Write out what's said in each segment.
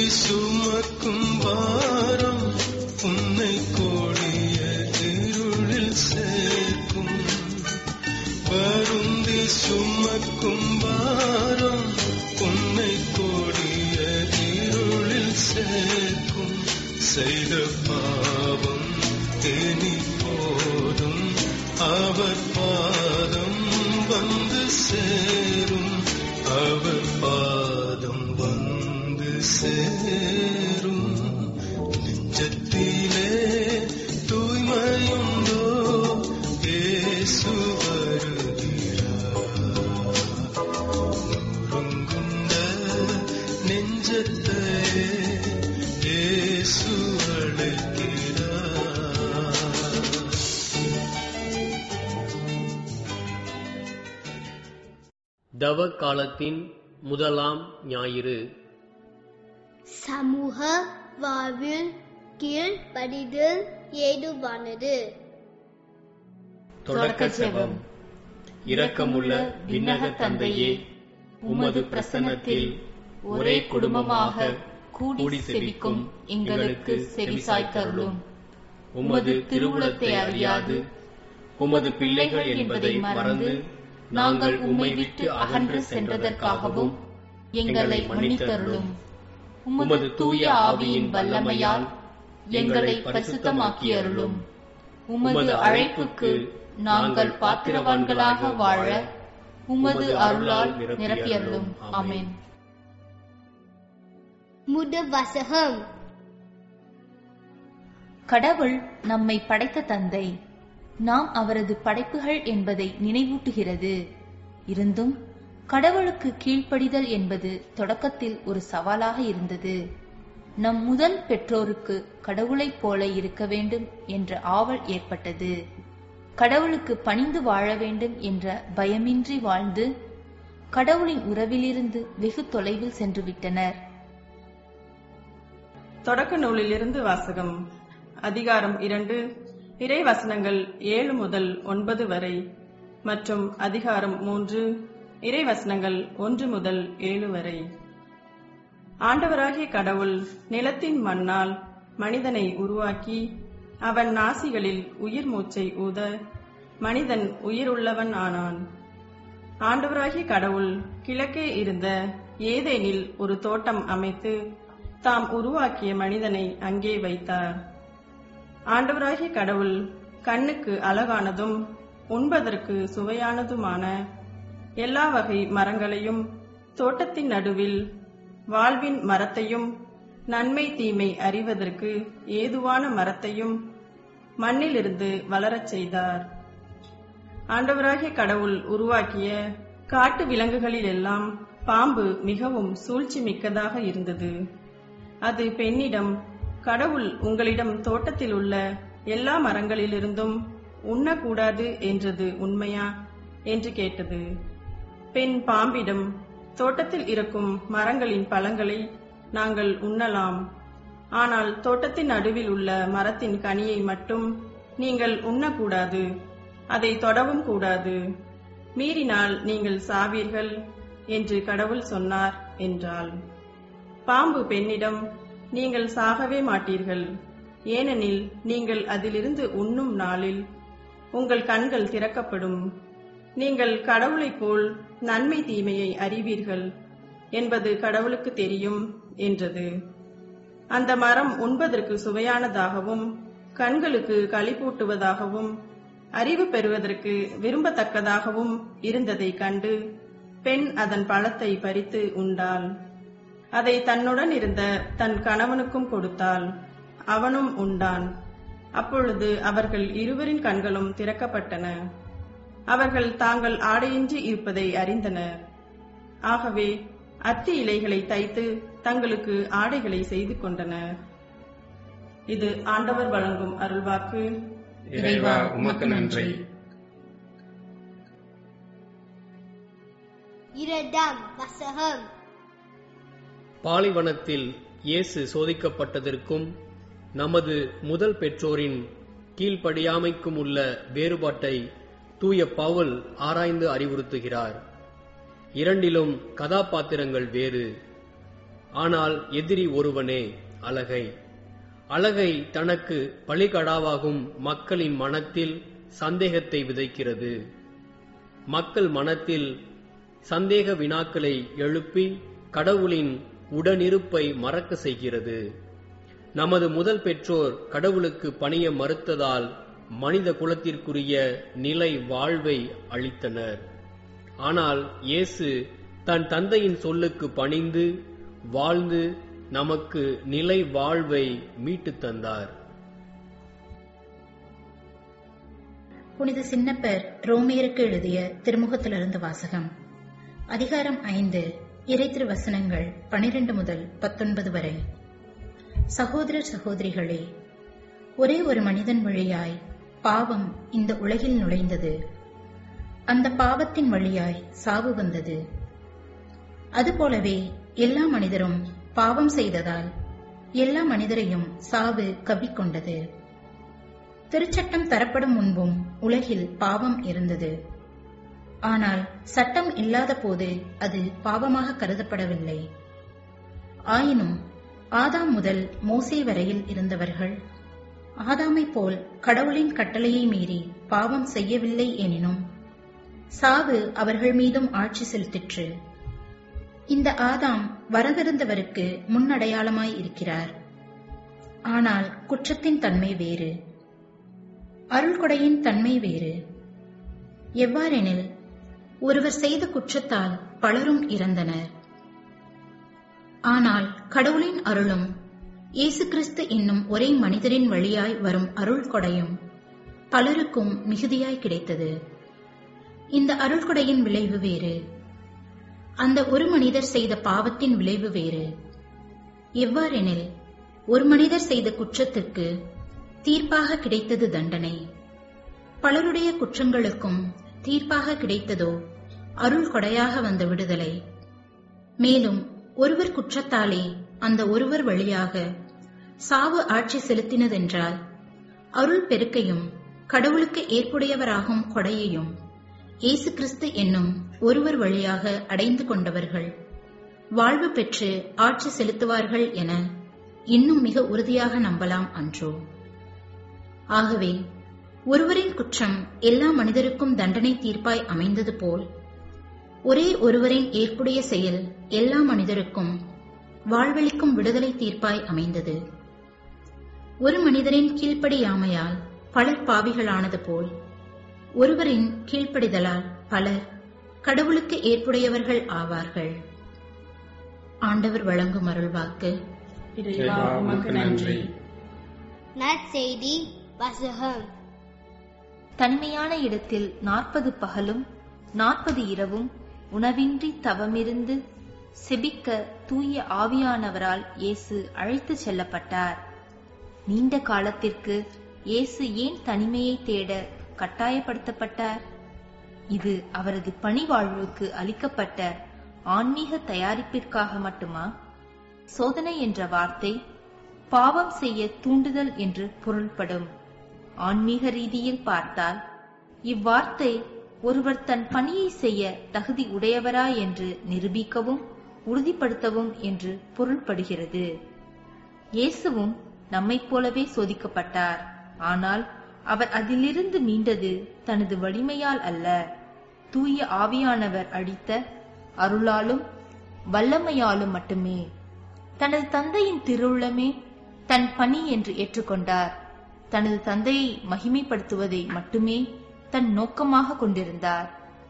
சுமக்கும் பாரம் உன்னை கோடிய இருளில் சேர்க்கும் வருந்தி சுமக்கும் பாரம் உன்னை கோடிய இருளில் சேர்க்கும் செய்த பாவம் தேனி போதும் அவர் பாதம் வந்து சேரும் அவர் பாதம் வந்து சேரும் நெஞ்சத்திலே தூய்மையுண்டோ இயேசு வருகிறார் நொறுங்குண்ட நெஞ்சத்தை இயேசு அழைக்கிறார் தவ காலத்தின் முதலாம் ஞாயிறு சமூக வாழ்வில் கீழ்ப்படிதல் ஏதுவானது தொடக்க செபம் இரக்கமுள்ள விண்ணக தந்தையே உமது பிரசன்னத்தில் ஒரே குடும்பமாக கூடி செபிக்கும் எங்களுக்கு செவிசாய்த்தருளும் உமது திருவுளத்தை அறியாது உமது பிள்ளைகள் என்பதை மறந்து நாங்கள் உம்மை விட்டு அகன்று சென்றதற்காகவும் எங்களை மன்னித்தருளும் உமது தூய ஆவியின் வல்லமையால் எங்களை பரிசுத்தமாக்கி அருளும் உமது அழைப்புக்கு நாங்கள் பாத்திரவான்களாக வாழ உமது அருளால் நிரப்பியருளும் ஆமென் முதல் வசகம் கடவுள் நம்மை படைத்த தந்தை நாம் அவரது படைப்புகள் என்பதை நினைவூட்டுகிறது இருந்தும் கடவுளுக்கு கீழ்ப்படிதல் என்பது தொடக்கத்தில் ஒரு சவாலாக இருந்தது நம் முதல் பெற்றோருக்கு கடவுளைப் போல இருக்க வேண்டும் என்ற ஆவல் ஏற்பட்டது கடவுளுக்கு பணிந்து வாழ வேண்டும் என்ற பயமின்றி வாழ்ந்து கடவுளின் உறவிலிருந்து வெகு தொலைவில் சென்று விட்டனர் தொடக்க நூலிலிருந்து வாசகம் அதிகாரம் இரண்டு இறை வசனங்கள் ஏழு முதல் ஒன்பது வரை மற்றும் அதிகாரம் மூன்று இறை வசனங்கள் ஒன்று முதல் ஏழு வரை ஆண்டவராகிய கடவுள் நிலத்தின் மண்ணால் மனிதனை உருவாக்கி அவன் நாசிகளில் உயிர் மூச்சை ஊத மனிதன் உயிருள்ளவன் ஆனான் ஆண்டவராகிய கடவுள் கிழக்கே இருந்த ஏதேனில் ஒரு தோட்டம் அமைத்து தாம் உருவாக்கிய மனிதனை அங்கே வைத்தார் ஆண்டவராகிய கடவுள் கண்ணுக்கு அழகானதும் உண்பதற்கு சுவையானதுமான எல்லா வகை மரங்களையும் தோட்டத்தின் நடுவில் வாழ்வின் மரத்தையும் நன்மை தீமை அறிவதற்கு ஏதுவான மரத்தையும் மண்ணிலிருந்து வளரச் செய்தார் ஆண்டவராகிய கடவுள் உருவாக்கிய காட்டு விலங்குகளிலெல்லாம் பாம்பு மிகவும் சூழ்ச்சி மிக்கதாக இருந்தது அது பெண்ணிடம் கடவுள் உங்களிடம் தோட்டத்தில் உள்ள எல்லா மரங்களிலிருந்தும் உண்ணக்கூடாது என்றது உண்மையா என்று கேட்டது பெண் பாம்பிடம் தோட்டத்தில் இருக்கும் மரங்களின் பழங்களை நாங்கள் உண்ணலாம் ஆனால் தோட்டத்தின் நடுவில் உள்ள மரத்தின் கனியை மட்டும் நீங்கள் உண்ணக்கூடாது அதை தொடவும் கூடாது மீறினால் நீங்கள் சாவீர்கள் என்று கடவுள் சொன்னார் என்றாள் பாம்பு பெண்ணிடம் நீங்கள் சாகவே மாட்டீர்கள் ஏனெனில் நீங்கள் அதிலிருந்து உண்ணும் நாளில் உங்கள் கண்கள் திறக்கப்படும் நீங்கள் கடவுளைப் போல் நன்மை தீமையை அறிவீர்கள் என்பது கடவுளுக்கு தெரியும் என்றது அந்த மரம் உண்பதற்கு சுவையானதாகவும் கண்களுக்கு களிப்பூட்டுவதாகவும் அறிவு பெறுவதற்கு விரும்பத்தக்கதாகவும் இருந்ததைக் கண்டு பெண் அதன் பழத்தை பறித்து உண்டாள் அதை தன்னுடன் இருந்த தன் கணவனுக்கும் கொடுத்தாள் அவனும் உண்டான் அப்பொழுது அவர்கள் இருவரின் கண்களும் திறக்கப்பட்டன அவர்கள் தாங்கள் ஆடையின்றி இருப்பதை அறிந்தனர் ஆகவே அத்தி இலைகளை தைத்து தங்களுக்கு ஆடைகளை செய்து கொண்டனர் இது ஆண்டவர் வழங்கும் அருள்வாக்கு இறைவா உமக்கு நன்றி இரண்டாம் வசகம் பாலைவனத்தில் இயேசு சோதிக்கப்பட்டதற்கும் நமது முதல் பெற்றோரின் கீழ்ப்படியாமைக்கும் உள்ள வேறுபாட்டை தூய பவுல் ஆராய்ந்து அறிவுறுத்துகிறார் இரண்டிலும் கதாபாத்திரங்கள் வேறு ஆனால் எதிரி ஒருவனே அலகை அலகை தனக்கு பலிகடாவாகும் மக்களின் மனத்தில் சந்தேகத்தை விதைக்கிறது மக்கள் மனத்தில் சந்தேக வினாக்களை எழுப்பி கடவுளின் உடனிருப்பை மறக்க செய்கிறது நமது முதல் பெற்றோர் கடவுளுக்கு பணிய மறுத்ததால் மனித குலத்திற்குரிய நிலை வாழ்வை அளித்தனர் ஆனால் இயேசு தன் தந்தையின் சொல்லுக்கு பணிந்து வாழ்ந்து நமக்கு நிலை வாழ்வை மீட்டுத் தந்தார் புனித சின்னப்பர் ரோமேருக்கு எழுதிய திருமுகத்திலிருந்து வாசகம் அதிகாரம் ஐந்து இறைத்திரு வசனங்கள் பனிரெண்டு முதல் பத்தொன்பது வரை சகோதரர் சகோதரிகளே ஒரே ஒரு மனிதன் வழியாய் பாவம் இந்த உலகில் நுழைந்தது அந்த பாவத்தின் வழியாய் சாவு வந்தது அதுபோலவே எல்லா மனிதரும் பாவம் செய்ததால் எல்லா மனிதரையும் சாவு கவ்விக்கொண்டது திருச்சட்டம் தரப்படும் முன்பும் உலகில் பாவம் இருந்தது ஆனால் சட்டம் இல்லாத போது அது பாவமாக கருதப்படவில்லை ஆயினும் ஆதாம் முதல் மோசே வரையில் இருந்தவர்கள் ஆதாமை போல் கடவுளின் கட்டளையை மீறி பாவம் செய்யவில்லை எனினும் சாவு அவர்கள் மீதும் ஆட்சி செலுத்திற்று இந்த ஆதாம் வரவிருந்தவருக்கு முன்னடையாளமாய் இருக்கிறார் ஆனால் குற்றத்தின் தன்மை வேறு அருள்கொடையின் தன்மை வேறு எவ்வாறெனில் ஒருவர் செய்த குற்றத்தால் பலரும் இறந்தனர் ஆனால் கடவுளின் அருளும் இயேசு கிறிஸ்து என்னும் ஒரே மனிதரின் வழியாய் வரும் அருள் கொடையும் பலருக்கும் மிகுதியாய் கிடைத்தது இந்த அருள் கொடையின் விளைவு வேறு அந்த ஒரு மனிதர் செய்த பாவத்தின் விளைவு வேறு எவ்வாறெனில் ஒரு மனிதர் செய்த குற்றத்திற்கு தீர்ப்பாக கிடைத்தது தண்டனை பலருடைய குற்றங்களுக்கும் தீர்ப்பாக கிடைத்ததோ அருள் கொடையாக வந்த விடுதலை மேலும் ஒருவர் குற்றத்தாலே அந்த ஒருவர் வழியாக சாவு ஆட்சி செலுத்தினதென்றால் அருள் பெருக்கையும் கடவுளுக்கு ஏற்புடையவராகும் கொடையையும் இயேசு கிறிஸ்து என்னும் ஒருவர் வழியாக அடைந்து கொண்டவர்கள் வாழ்வு பெற்று ஆட்சி செலுத்துவார்கள் என இன்னும் மிக உறுதியாக நம்பலாம் அன்றோ ஆகவே ஒருவரின் குற்றம் எல்லா மனிதருக்கும் தண்டனை தீர்ப்பாய் அமைந்தது போல் ஒரே ஒருவரின் ஏற்புடைய செயல் எல்லா மனிதருக்கும் வாழ்வளிக்கும் விடுதலை தீர்ப்பாய் அமைந்தது ஒரு மனிதரின் கீழ்ப்படியாமையால் பலர் பாவிகளானது போல் ஒருவரின் கீழ்ப்படிதலால் பலர் கடவுளுக்கு ஏற்புடையவர்கள் ஆவார்கள் ஆண்டவர் வழங்கும் அருள்வாக்கு இறைவா உமக்கு நன்றி நற்செய்தி வசகம் தனிமையான இடத்தில் நாற்பது பகலும் நாற்பது இரவும் உணவின்றி தவமிருந்து செபிக்க தூய ஆவியானவரால் இயேசு அழைத்துச் செல்லப்பட்டார் நீண்ட காலத்திற்கு இயேசு ஏன் தனிமையை தேட கட்டாயப்படுத்தப்பட்டார் இது அவரது பணி வாழ்வுக்கு அளிக்கப்பட்ட ஆன்மீக தயாரிப்பிற்காக மட்டுமா சோதனை என்ற வார்த்தை பாவம் செய்ய தூண்டுதல் என்று பொருள்படும் ஆன்மீக ரீதியில் பார்த்தால் இவ்வார்த்தை ஒருவர் தன் பணியை செய்ய தகுதி உடையவரா என்று நிரூபிக்கவும் உறுதிப்படுத்தவும் என்று பொருள்படுகிறது இயேசுவும் நம்மைப் போலவே சோதிக்கப்பட்டார் ஆனால் அவர் அதிலிருந்து மீண்டது தனது வலிமையால் அல்ல தூய ஆவியானவர் அளித்த அருளாலும் வல்லமையாலும் மட்டுமே தனது தந்தையின் திருவுளமே தன் பணி என்று ஏற்றுக்கொண்டார் தனது தந்தையை மகிமைப்படுத்துவதை மட்டுமே தன் நோக்கமாக கொண்டிருந்தார்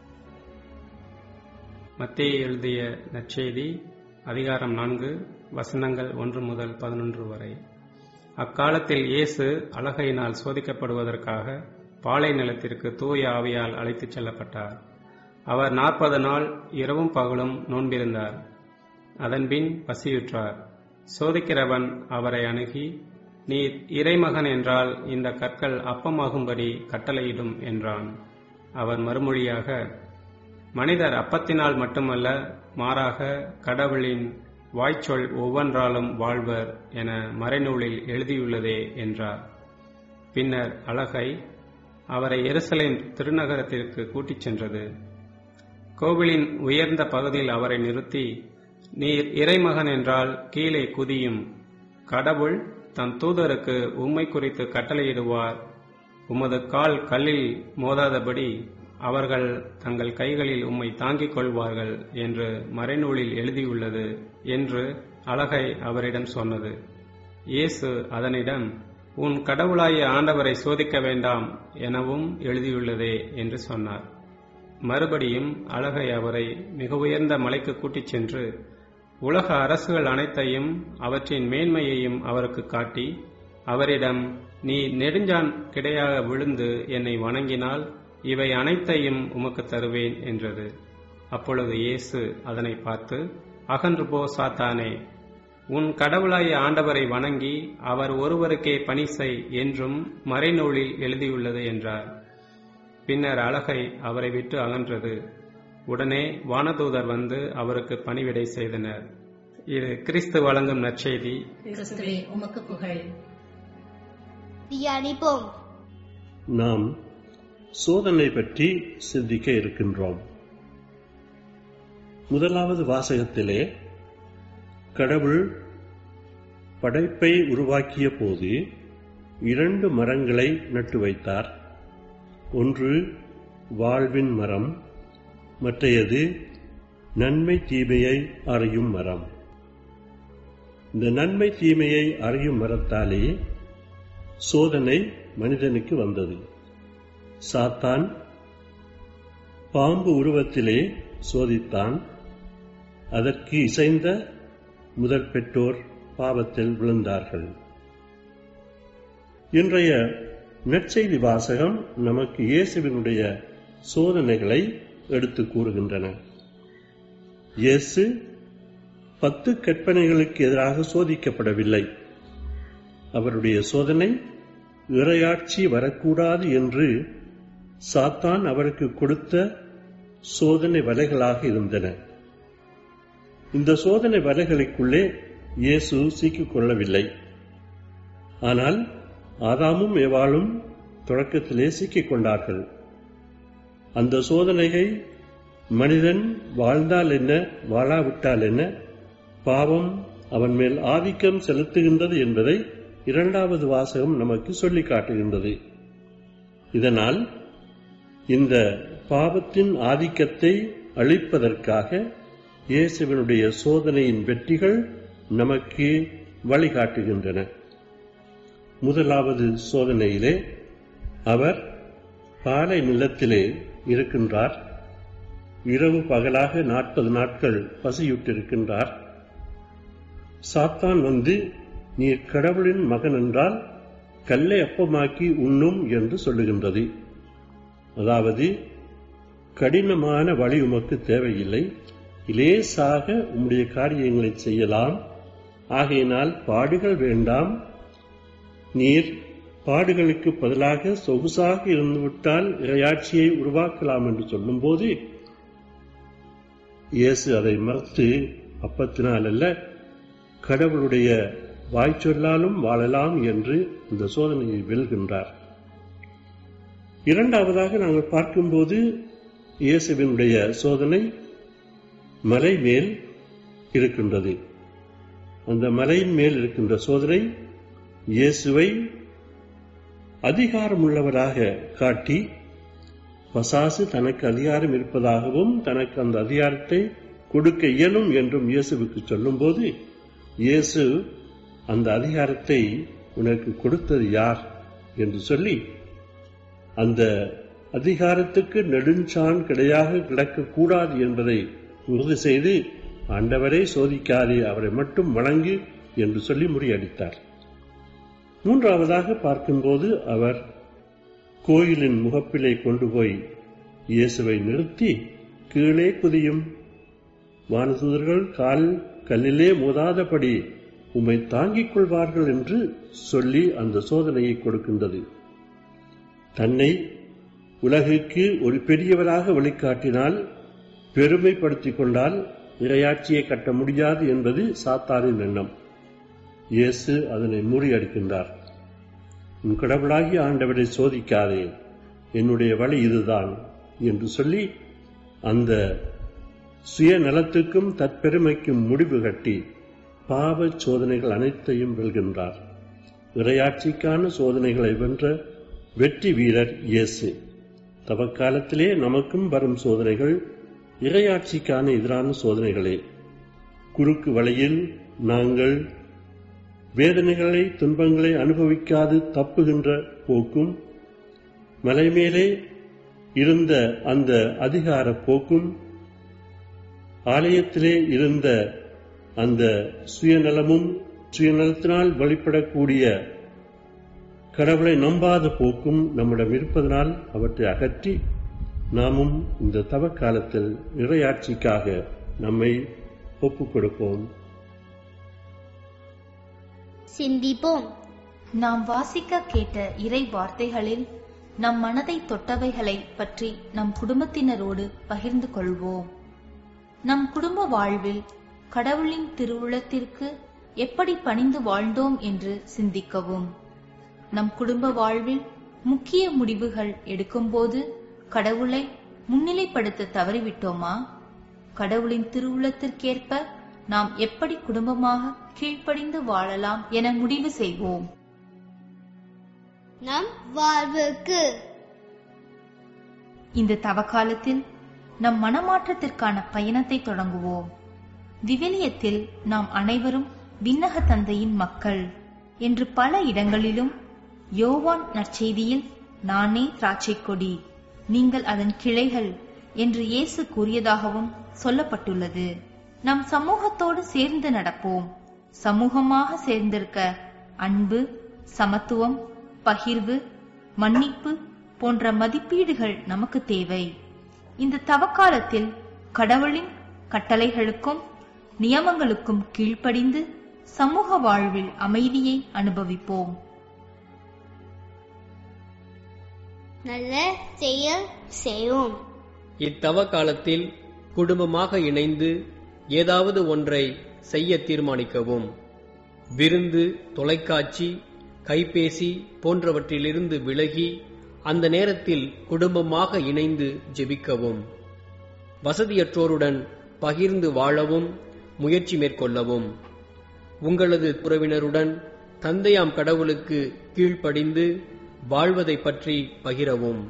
மத்தேயு எழுதிய நற்செய்தி அதிகாரம் நான்கு வசனங்கள் ஒன்று முதல் பதினொன்று வரை அக்காலத்தில் இயேசு அழகையினால் சோதிக்கப்படுவதற்காக பாலை நிலத்திற்கு தூய ஆவியால் அழைத்துச் செல்லப்பட்டார் அவர் நாற்பது நாள் இரவும் பகலும் நோன்பிருந்தார் அதன்பின் பசியுற்றார் சோதிக்கிறவன் அவரை அணுகி நீர் இறைமகன் என்றால் இந்த கற்கள் அப்பமாகும்படி கட்டளையிடும் என்றான் அவர் மறுமொழியாக மனிதர் அப்பத்தினால் மட்டுமல்ல மாறாக கடவுளின் வாய்ச்சொல் ஒவ்வொன்றாலும் வாழ்வர் என மறைநூலில் எழுதியுள்ளதே என்றார் பின்னர் அழகை அவரை எருசலேம் திருநகரத்திற்கு கூட்டிச் சென்றது கோவிலின் உயர்ந்த பகுதியில் அவரை நிறுத்தி நீர் இறைமகன் என்றால் கீழே குதியும் கடவுள் தம் தூதருக்கு உம்மை குறித்து கட்டளையிடுவார் உமது கால் கல்லில் மோதாதபடி அவர்கள் தங்கள் கைகளில் உம்மை தாங்கிக் கொள்வார்கள் என்று மறைநூலில் எழுதியுள்ளது என்று அழகை அவரிடம் சொன்னது இயேசு அதனிடம் உன் கடவுளாய ஆண்டவரை சோதிக்க வேண்டாம் எனவும் எழுதியுள்ளதே என்று சொன்னார் மறுபடியும் அழகை அவரை மிக உயர்ந்த மலைக்கு கூட்டிச் சென்று உலக அரசுகள் அனைத்தையும் அவற்றின் மேன்மையையும் அவருக்கு காட்டி அவரிடம் நீ நெடுஞ்சான் கிடையாக விழுந்து என்னை வணங்கினால் இவை அனைத்தையும் உமக்கு தருவேன் என்றது அப்பொழுது இயேசு அதனை பார்த்து அகன்று போ சாத்தானே உன் கடவுளாய ஆண்டவரை வணங்கி அவர் ஒருவருக்கே பணி செய் என்றும் மறைநூலில் எழுதியுள்ளது என்றார் பின்னர் அழகை அவரை விட்டு அகன்றது உடனே வானதூதர் வந்து அவருக்கு பணிவிடை செய்தனர் இது கிறிஸ்து வழங்கும் நற்செய்தி கிறிஸ்துவே உமக்கு புகழ் தியானிப்போம் நாம் சோதனை பற்றி சிந்திக்க இருக்கின்றோம் முதலாவது வாசகத்திலே கடவுள் படைப்பை உருவாக்கிய போது இரண்டு மரங்களை நட்டு வைத்தார் ஒன்று வாழ்வின் மரம் மற்றையது நன்மை தீமையை அறியும் மரம் இந்த நன்மை தீமையை அறியும் மரத்தாலே சோதனை மனிதனுக்கு வந்தது சாத்தான் பாம்பு உருவத்திலே சோதித்தான் அதற்கு இசைந்த முதற் பெற்றோர் பாவத்தில் விழுந்தார்கள் இன்றைய நற்செய்தி வாசகம் நமக்கு இயேசுவினுடைய சோதனைகளை எடுத்து கூறுகின்றன இயேசு பத்து கற்பனைகளுக்கு எதிராக சோதிக்கப்படவில்லை அவருடைய சோதனை இறையாட்சி வரக்கூடாது என்று சாத்தான் அவருக்கு கொடுத்த சோதனை வலைகளாக இருந்தன இந்த சோதனை வலைகளுக்குள்ளே இயேசு சிக்கிக் கொள்ளவில்லை ஆனால் ஆதாமும் ஏவாளும் தொடக்கத்திலே சிக்கிக் கொண்டார்கள் அந்த சோதனையை மனிதன் வாழ்ந்தால் என்ன வாழாவிட்டால் என்ன பாவம் அவன் மேல் ஆதிக்கம் செலுத்துகின்றது என்பதை இரண்டாவது வாசகம் நமக்கு சொல்லி காட்டுகின்றது இதனால் இந்த பாவத்தின் ஆதிக்கத்தை அழிப்பதற்காக இயேசுவினுடைய சோதனையின் வெற்றிகள் நமக்கு வழிகாட்டுகின்றன முதலாவது சோதனையிலே அவர் பாலை நிலத்திலே இருக்கின்றார் இரவு பகலாக நாற்பது நாட்கள் பசியுற்றிருக்கின்றார் சாத்தான் வந்து நீர் கடவுளின் மகன் என்றால் கல்லை அப்பமாக்கி உண்ணும் என்று சொல்லுகின்றது அதாவது கடினமான வழி உமக்கு தேவையில்லை இலேசாக உம்முடைய காரியங்களை செய்யலாம் ஆகையினால் பாடுகள் வேண்டாம் நீர் பாடுகளுக்கு பதிலாக சொகுசாக இருந்துவிட்டால் இரையாட்சியை உருவாக்கலாம் என்று சொல்லும்போது இயேசு அதை மறுத்து அப்பத்தினால் அல்ல கடவுளுடைய வாய்ச்சொல்லாலும் வாழலாம் என்று இந்த சோதனையை வெல்கின்றார் இரண்டாவதாக நாங்கள் பார்க்கும்போது இயேசுவினுடைய சோதனை மலை மேல் இருக்கின்றது அந்த மலையின் மேல் இருக்கின்ற சோதனை இயேசுவை அதிகாரமுள்ளவராக காட்டி பசாசு தனக்கு அதிகாரம் இருப்பதாகவும் தனக்கு அந்த அதிகாரத்தை கொடுக்க இயலும் என்றும் இயேசுவுக்கு சொல்லும்போது இயேசு அந்த அதிகாரத்தை உனக்கு கொடுத்தது யார் என்று சொல்லி அந்த அதிகாரத்துக்கு நெடுஞ்சான் கிடையாக கிடக்கக்கூடாது என்பதை உறுதி செய்து ஆண்டவரை சோதிக்காதே அவரை மட்டும் வணங்கு என்று சொல்லி முறியடித்தார் மூன்றாவதாக பார்க்கும்போது அவர் கோயிலின் முகப்பிலே கொண்டு போய் இயேசுவை நிறுத்தி கீழே குதியும் வானதூதர்கள் கால் கல்லிலே மோதாதபடி உம்மை தாங்கிக் கொள்வார்கள் என்று சொல்லி அந்த சோதனையை கொடுக்கின்றது தன்னை உலகுக்கு ஒரு பெரியவராக வெளிக்காட்டினால் பெருமைப்படுத்திக் கொண்டால் இரையாட்சியை கட்ட முடியாது என்பது சாத்தானின் எண்ணம் இயேசு அதனை முறியடிக்கின்றார் உன் கடவுளாகி ஆண்டவரை சோதிக்காதே என்னுடைய வழி இதுதான் என்று சொல்லி அந்த சுயநலத்துக்கும் தற்பெருமைக்கும் முடிவு கட்டி பாவ சோதனைகள் அனைத்தையும் வெல்கின்றார் இறையாட்சிக்கான சோதனைகளை வென்ற வெற்றி வீரர் இயேசு தவக்காலத்திலே நமக்கும் வரும் சோதனைகள் இறையாட்சிக்கான எதிரான சோதனைகளே குறுக்கு வழியில் நாங்கள் வேதனைகளை துன்பங்களை அனுபவிக்காது தப்புகின்ற போக்கும் மலை மேலே இருந்த அந்த அதிகார போக்கும் ஆலயத்திலே இருந்த அந்த சுயநலமும் சுயநலத்தினால் வெளிப்படக்கூடிய கடவுளை நம்பாத போக்கும் நம்மிடம் இருப்பதனால் அவற்றை அகற்றி நாமும் இந்த தவ காலத்தில் இறையாட்சிக்காக நம்மை ஒப்புக் கொடுப்போம் சிந்திப்போம் நாம் வாசிக்க கேட்ட இறை வார்த்தைகளில் நம் மனதை தொட்டவைகளை பற்றி நம் குடும்பத்தினரோடு பகிர்ந்து கொள்வோம் நம் குடும்ப வாழ்வில் கடவுளின் திருவுளத்திற்கு எப்படி பணிந்து வாழ்ந்தோம் என்று சிந்திக்கவும் நம் குடும்ப வாழ்வில் முக்கிய முடிவுகள் எடுக்கும்போது கடவுளை முன்னிலைப்படுத்த தவறிவிட்டோமா கடவுளின் திருவுளத்திற்கேற்ப நாம் எப்படி குடும்பமாக கீழ்ப்படிந்து வாழலாம் என முடிவு செய்வோம் நம் வாழ்வுக்கு இந்த தவக்காலத்தில் நம் மனமாற்றத்திற்கான பயணத்தை தொடங்குவோம் விவிலியத்தில் நாம் அனைவரும் விண்ணக தந்தையின் மக்கள் என்று பல இடங்களிலும் யோவான் நற்செய்தியில் நானே திராட்சை கொடி நீங்கள் அதன் கிளைகள் என்று இயேசு கூறியதாகவும் சொல்லப்பட்டுள்ளது நம் சமூகத்தோடு சேர்ந்து நடப்போம் சமூகமாக சேர்ந்திருக்க அன்பு சமத்துவம் பகிர்வு மன்னிப்பு போன்ற மதிப்பீடுகள் நமக்கு தேவை இந்த தவக்காலத்தில் கடவுளின் கட்டளைகளுக்கும் நியமங்களுக்கும் கீழ்ப்படிந்து சமூக வாழ்வில் அமைதியை அனுபவிப்போம் நல்ல செயல் செய்வோம் இத்தவ காலத்தில் குடும்பமாக இணைந்து ஏதாவது ஒன்றை செய்ய தீர்மானிக்கவும் விருந்து தொலைக்காட்சி கைபேசி போன்றவற்றிலிருந்து விலகி அந்த நேரத்தில் குடும்பமாக இணைந்து ஜெபிக்கவும் வசதியற்றோருடன் பகிர்ந்து வாழவும் முயற்சி மேற்கொள்ளவும் உங்களது உறவினருடன் தந்தையாம் கடவுளுக்கு கீழ்ப்படிந்து வாழ்வதை பற்றி பகிரவும்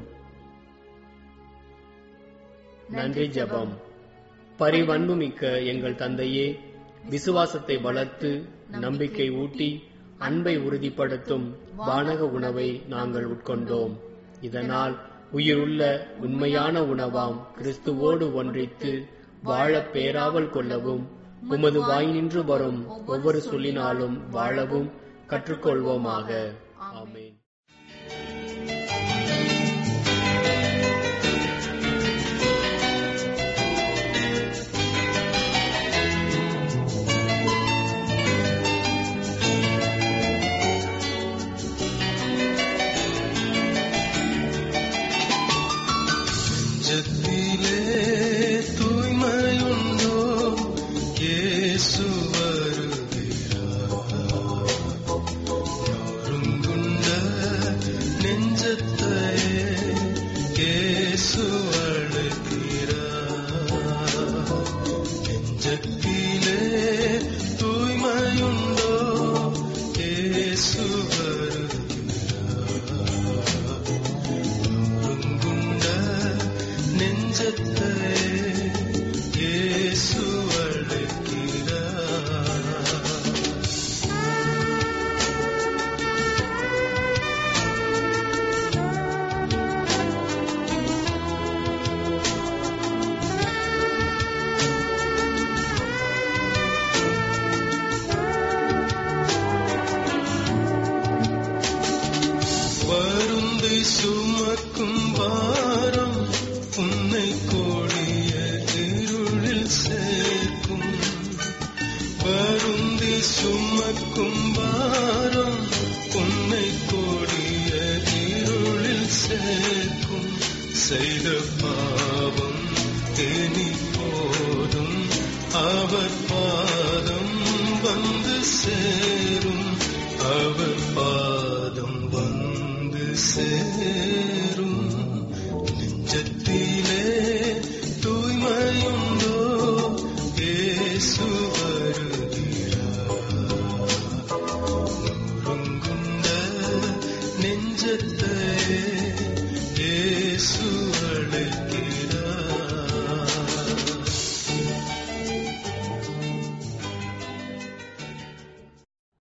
நன்றி ஜெபம் பரிவன்புமிக்க எங்கள் தந்தையே விசுவாசத்தை வளர்த்து நம்பிக்கை ஊட்டி அன்பை உறுதிப்படுத்தும் வானக உணவை நாங்கள் உட்கொண்டோம் இதனால் உயிருள்ள உண்மையான உணவாம் கிறிஸ்துவோடு ஒன்றித்து வாழப் பேராவல் கொள்ளவும் உமது வாய் நின்று வரும் ஒவ்வொரு சொல்லினாலும் வாழவும் கற்றுக்கொள்வோமாக ஆமென் நெஞ்சத்திலே தூய்மையுண்டோ இயேசு வருகிறார் நொறுங்குண்ட நெஞ்சத்தை இயேசு அழைக்கிறார் நெஞ்சத்திலே தூய்மையுண்டோ இயேசு வருகிறார் நொறுங்குண்ட நெஞ்சத்தை இயேசு அழைக்கிறார் வருந்தை சுமக்கும் பாரம் உன்னை கோடிய இருளில் சேர்க்கும் வருந்தி சுமக்கும் பாரம் உன்னை கோடிய இருளில் சேர்க்கும் செய்த பாவம் தேனி போதும் அவர் பாதம் வந்து சேரும் அவர் பாதம் வந்து சேரும் நெஞ்சத்திலே தூய்மையுண்டோ இயேசு அழைத்தார்